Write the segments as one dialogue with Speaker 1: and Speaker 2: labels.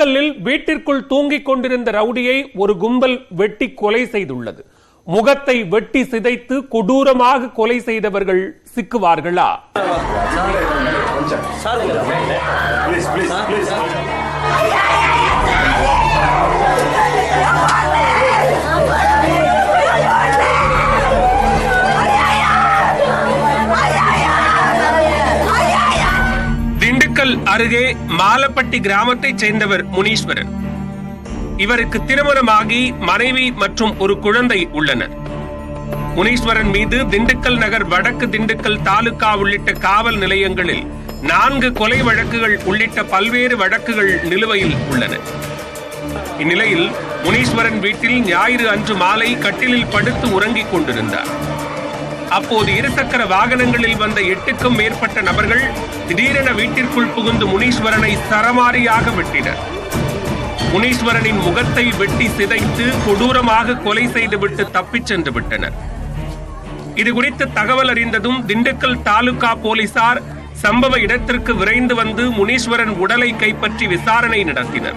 Speaker 1: திண்டுக்கல்லில் வீட்டிற்குள் தூங்கிக் கொண்டிருந்த ரவுடியை ஒரு கும்பல் வெட்டி கொலை செய்துள்ளது முகத்தை வெட்டி சிதைத்து கொடூரமாக கொலை செய்தவர்கள் சிக்குவார்களா
Speaker 2: Please, please, please.
Speaker 1: திண்டுக்கல் அருகே மாலப்பட்டி கிராமத்தைச் சேர்ந்தவர் முனீஸ்வரன் இவருக்கு திருமணமாகி மனைவி மற்றும் ஒரு குழந்தை உள்ளனர் முனீஸ்வரன் மீது திண்டுக்கல் நகர் வடக்கு திண்டுக்கல் தாலுகா உள்ளிட்ட காவல் நிலையங்களில் நான்கு கொலை வழக்குகள் உள்ளிட்ட பல்வேறு வழக்குகள் நிலுவையில் உள்ளன இந்நிலையில் முனீஸ்வரன் வீட்டில் ஞாயிறு அன்று மாலை கட்டிலில் படுத்து உறங்கிக் கொண்டிருந்தார் அப்போது இருசக்கர வாகனங்களில் வந்த எட்டுக்கும் மேற்பட்ட நபர்கள் திடீரென வீட்டிற்குள் புகுந்து முனீஸ்வரனை சரமாரியாக வெட்டினர் முனீஸ்வரனின் முகத்தை வெட்டி சிதைத்து கொடூரமாக கொலை செய்துவிட்டு தப்பிச் சென்று விட்டனர் இது குறித்து தகவல் அறிந்ததும் திண்டுக்கல் தாலுகா போலீசார் சம்பவ இடத்திற்கு விரைந்து வந்து முனீஸ்வரன் உடலை கைப்பற்றி விசாரணை நடத்தினர்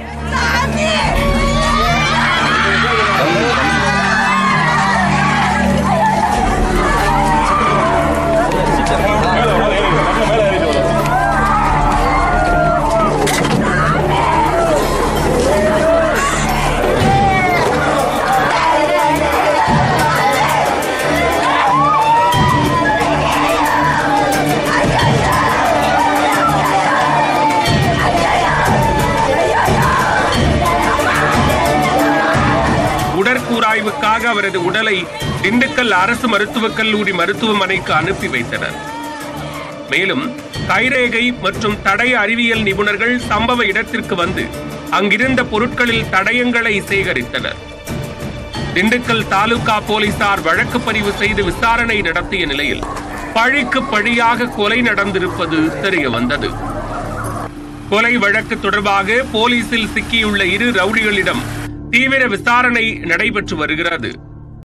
Speaker 1: உடற்கூராய்வுக்காக அவரது உடலை திண்டுக்கல் அரசு மருத்துவக் கல்லூரி மருத்துவமனைக்கு அனுப்பி வைத்தனர் மேலும் கைரேகை மற்றும் தடய அறிவியல் நிபுணர்கள் சம்பவ இடத்திற்கு வந்து அங்கிருந்த பொருட்களில் தடயங்களை சேகரித்தனர் திண்டுக்கல் தாலுகா போலீசார் வழக்கு பதிவு செய்து விசாரணை நடத்திய நிலையில் பழிக்கு பழியாக கொலை நடந்திருப்பது தெரிய வந்தது கொலை வழக்கு தொடர்பாக போலீசில் சிக்கியுள்ள இரு ரவுடிகளிடம் தீவிர விசாரணை நடைபெற்று வருகிறது